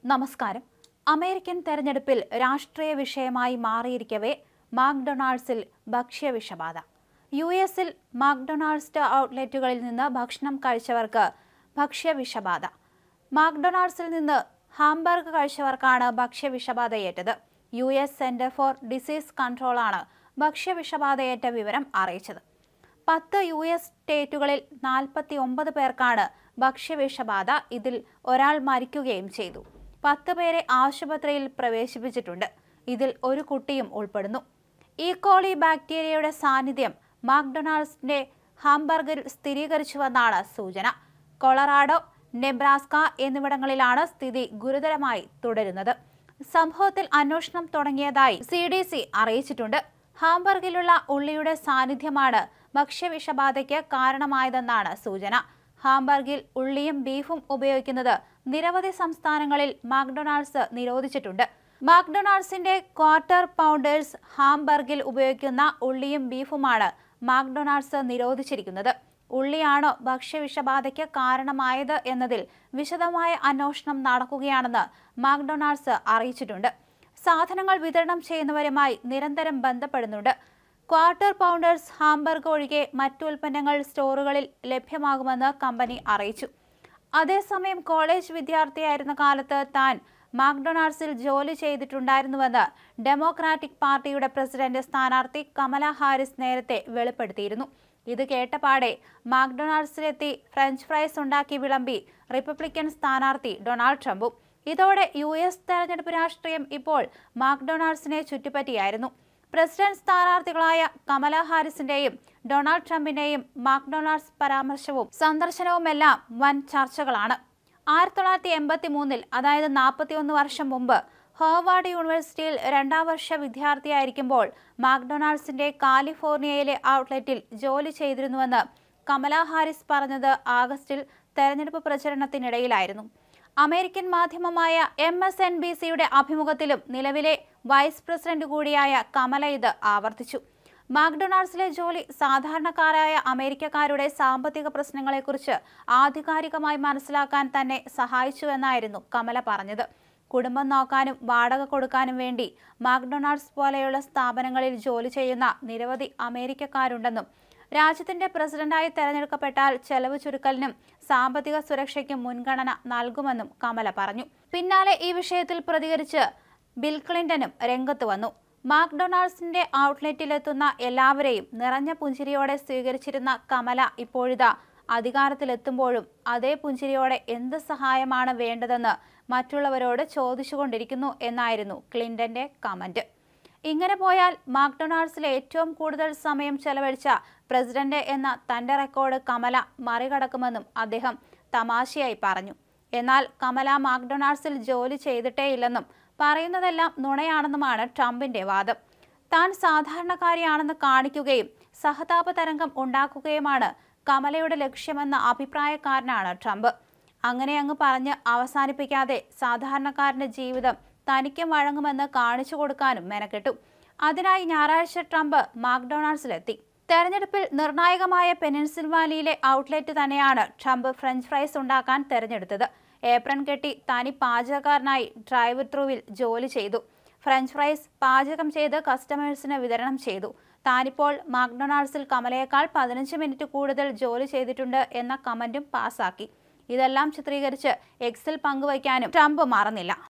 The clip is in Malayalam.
നമസ്കാരം അമേരിക്കൻ തെരഞ്ഞെടുപ്പിൽ രാഷ്ട്രീയ വിഷയമായി മാറിയിരിക്കവേ മാക്ഡൊണാൾഡ്സിൽ ഭക്ഷ്യവിഷബാധ യു എസിൽ മാക്ഡൊണാൾഡ്സ് ഔട്ട്ലെറ്റുകളിൽ നിന്ന് ഭക്ഷണം കഴിച്ചവർക്ക് ഭക്ഷ്യവിഷബാധ മാക്ഡൊണാൾഡ്സിൽ നിന്ന് ഹാംബർഗ് കഴിച്ചവർക്കാണ് ഭക്ഷ്യവിഷബാധയേറ്റത് U S centre for disease കൺട്രോളാണ് ഭക്ഷ്യവിഷബാധയേറ്റ വിവരം അറിയിച്ചത് പത്ത് യു എസ് സ്റ്റേറ്റുകളിൽ നാൽപ്പത്തി ഒമ്പത് പേർക്കാണ് ഭക്ഷ്യവിഷബാധ ഇതിൽ ഒരാൾ മരിക്കുകയും ചെയ്തു പത്ത് പേരെ ആശുപത്രിയിൽ പ്രവേശിപ്പിച്ചിട്ടുണ്ട് ഇതിൽ ഒരു കുട്ടിയും ഉൾപ്പെടുന്നു ഈക്കോളി ബാക്ടീരിയയുടെ സാന്നിധ്യം മാക്ഡൊണാൾഡ്സിന്റെ ഹാംബർഗിൽ സ്ഥിരീകരിച്ചുവെന്നാണ് സൂചന കൊളറാഡോ നെബ്രാസ്ക എന്നിവിടങ്ങളിലാണ് സ്ഥിതി ഗുരുതരമായി തുടരുന്നത് സംഭവത്തിൽ അന്വേഷണം തുടങ്ങിയതായി സി ഡി സി അറിയിച്ചിട്ടുണ്ട് ഹാംബർഗിലുള്ള ഉള്ളിയുടെ സാന്നിധ്യമാണ് ഭക്ഷ്യവിഷബാധയ്ക്ക് കാരണമായതെന്നാണ് സൂചന ഹാംബർഗിൽ ഉള്ളിയും ബീഫും ഉപയോഗിക്കുന്നത് നിരവധി സംസ്ഥാനങ്ങളിൽ മാക്ഡൊണാൾഡ്സ് നിരോധിച്ചിട്ടുണ്ട് മാക്ഡൊണാൾഡ്സിന്റെ ക്വാർട്ടർ പൗണ്ടേഴ്സ് ഹാംബർഗിൽ ഉപയോഗിക്കുന്ന ഉള്ളിയും ബീഫുമാണ് മാക്ഡൊണാൾഡ്സ് നിരോധിച്ചിരിക്കുന്നത് ഉള്ളിയാണോ ഭക്ഷ്യവിഷബാധയ്ക്ക് കാരണമായത് എന്നതിൽ വിശദമായ അന്വേഷണം നടക്കുകയാണെന്ന് മാക്ഡൊണാൾഡ്സ് അറിയിച്ചിട്ടുണ്ട് സാധനങ്ങൾ വിതരണം ചെയ്യുന്നവരുമായി നിരന്തരം ബന്ധപ്പെടുന്നുണ്ട് ക്വാർട്ടർ പൗണ്ടേഴ്സ് ഹാംബർഗ് ഒഴികെ മറ്റു ഉൽപ്പന്നങ്ങൾ സ്റ്റോറുകളിൽ ലഭ്യമാകുമെന്ന് കമ്പനി അറിയിച്ചു അതേസമയം കോളേജ് വിദ്യാർത്ഥിയായിരുന്ന കാലത്ത് താൻ മാക്ഡൊണാൾഡ്സിൽ ജോലി ചെയ്തിട്ടുണ്ടായിരുന്നുവെന്ന് ഡെമോക്രാറ്റിക് പാർട്ടിയുടെ പ്രസിഡന്റ് സ്ഥാനാർത്ഥി കമല ഹാരിസ് നേരത്തെ വെളിപ്പെടുത്തിയിരുന്നു ഇത് കേട്ടപാടെ മാക്ഡൊണാൾഡ്സിലെത്തി ഫ്രഞ്ച് ഫ്രൈസ് ഉണ്ടാക്കി വിളമ്പി റിപ്പബ്ലിക്കൻ സ്ഥാനാർത്ഥി ഡൊണാൾഡ് ട്രംപും ഇതോടെ യു എസ് തെരഞ്ഞെടുപ്പ് രാഷ്ട്രീയം ഇപ്പോൾ മാക്ഡൊണാൾഡ്സിനെ ചുറ്റിപ്പറ്റിയായിരുന്നു പ്രസിഡന്റ് സ്ഥാനാർത്ഥികളായ കമല ഹാരിസിന്റെയും ഡൊണാൾഡ് ട്രംപിന്റെയും മാക്ഡൊണാൾഡ്സ് പരാമർശവും സന്ദർശനവുമെല്ലാം വൻ ചർച്ചകളാണ് ആയിരത്തി തൊള്ളായിരത്തി എൺപത്തി മൂന്നിൽ അതായത് നാൽപ്പത്തിയൊന്ന് വർഷം മുമ്പ് ഹോവാർഡ് യൂണിവേഴ്സിറ്റിയിൽ രണ്ടാം വർഷ വിദ്യാർത്ഥിയായിരിക്കുമ്പോൾ മാക്ഡൊണാൾഡ്സിന്റെ കാലിഫോർണിയയിലെ ഔട്ട്ലെറ്റിൽ ജോലി ചെയ്തിരുന്നുവെന്ന് കമല ഹാരിസ് പറഞ്ഞത് ആഗസ്റ്റിൽ തെരഞ്ഞെടുപ്പ് പ്രചരണത്തിനിടയിലായിരുന്നു അമേരിക്കൻ മാധ്യമമായ എം എസ് എൻ ബി സിയുടെ അഭിമുഖത്തിലും നിലവിലെ വൈസ് പ്രസിഡന്റ് കൂടിയായ കമല ഇത് ആവർത്തിച്ചു മാക്ഡൊണാൾഡ്സിലെ ജോലി സാധാരണക്കാരായ അമേരിക്കക്കാരുടെ സാമ്പത്തിക പ്രശ്നങ്ങളെക്കുറിച്ച് ആധികാരികമായി മനസ്സിലാക്കാൻ തന്നെ സഹായിച്ചുവെന്നായിരുന്നു കമല പറഞ്ഞത് കുടുംബം നോക്കാനും വാടക കൊടുക്കാനും വേണ്ടി മാക്ഡൊണാൾഡ്സ് പോലെയുള്ള സ്ഥാപനങ്ങളിൽ ജോലി ചെയ്യുന്ന നിരവധി അമേരിക്കക്കാരുണ്ടെന്നും രാജ്യത്തിന്റെ പ്രസിഡന്റായി തെരഞ്ഞെടുക്കപ്പെട്ടാൽ ചെലവ് ചുരുക്കലിനും സാമ്പത്തിക സുരക്ഷയ്ക്കും മുൻഗണന നൽകുമെന്നും കമല പറഞ്ഞു പിന്നാലെ ഈ വിഷയത്തിൽ പ്രതികരിച്ച് ബിൽ ക്ലിന്റനും രംഗത്ത് വന്നു മാക്ഡൊണാൾഡ്സിന്റെ ഔട്ട്ലെറ്റിലെത്തുന്ന എല്ലാവരെയും നിറഞ്ഞ പുഞ്ചിരിയോടെ സ്വീകരിച്ചിരുന്ന കമല ഇപ്പോഴിതാ അധികാരത്തിലെത്തുമ്പോഴും അതേ പുഞ്ചിരിയോടെ എന്ത് സഹായമാണ് വേണ്ടതെന്ന് മറ്റുള്ളവരോട് ചോദിച്ചുകൊണ്ടിരിക്കുന്നു എന്നായിരുന്നു ക്ലിന്റന്റെ കമന്റ് ഇങ്ങനെ പോയാൽ മാക്ഡൊണാൾഡ്സിൽ ഏറ്റവും കൂടുതൽ സമയം ചെലവഴിച്ച പ്രസിഡന്റ് എന്ന തന്റെ റെക്കോർഡ് കമല മറികടക്കുമെന്നും അദ്ദേഹം തമാശയായി പറഞ്ഞു എന്നാൽ കമല മാക്ഡൊണാൾഡ്സിൽ ജോലി ചെയ്തിട്ടേയില്ലെന്നും പറയുന്നതെല്ലാം നുണയാണെന്നുമാണ് ട്രംപിന്റെ വാദം താൻ സാധാരണക്കാരിയാണെന്ന് കാണിക്കുകയും സഹതാപ തരംഗം ഉണ്ടാക്കുകയുമാണ് കമലയുടെ ലക്ഷ്യമെന്ന അഭിപ്രായക്കാരനാണ് ട്രംപ് അങ്ങനെ അങ്ങ് പറഞ്ഞ് അവസാനിപ്പിക്കാതെ സാധാരണക്കാരന്റെ ജീവിതം തനിക്കും വഴങ്ങുമെന്ന് കാണിച്ചു കൊടുക്കാനും മെനക്കെട്ടു അതിനായി ഞായറാഴ്ച ട്രംപ് മാക്ഡൊണാൾഡ്സിലെത്തി തെരഞ്ഞെടുപ്പിൽ നിർണായകമായ പെനിൻസിൽവാനിയിലെ ഔട്ട്ലെറ്റ് തന്നെയാണ് ട്രംപ് ഫ്രഞ്ച് ഫ്രൈസ് ഉണ്ടാക്കാൻ തെരഞ്ഞെടുത്തത് ഏപ്രൺ കെട്ടി തനി പാചകക്കാരനായി ഡ്രൈവ് ത്രൂവിൽ ജോലി ചെയ്തു ഫ്രഞ്ച് ഫ്രൈസ് പാചകം ചെയ്ത് കസ്റ്റമേഴ്സിന് വിതരണം ചെയ്തു താനിപ്പോൾ മാക്ഡൊണാൾഡ്സിൽ കമലയേക്കാൾ പതിനഞ്ച് മിനിറ്റ് കൂടുതൽ ജോലി ചെയ്തിട്ടുണ്ട് എന്ന കമന്റും പാസാക്കി ഇതെല്ലാം ചിത്രീകരിച്ച് എക്സിൽ പങ്കുവയ്ക്കാനും ട്രംപ് മറന്നില്ല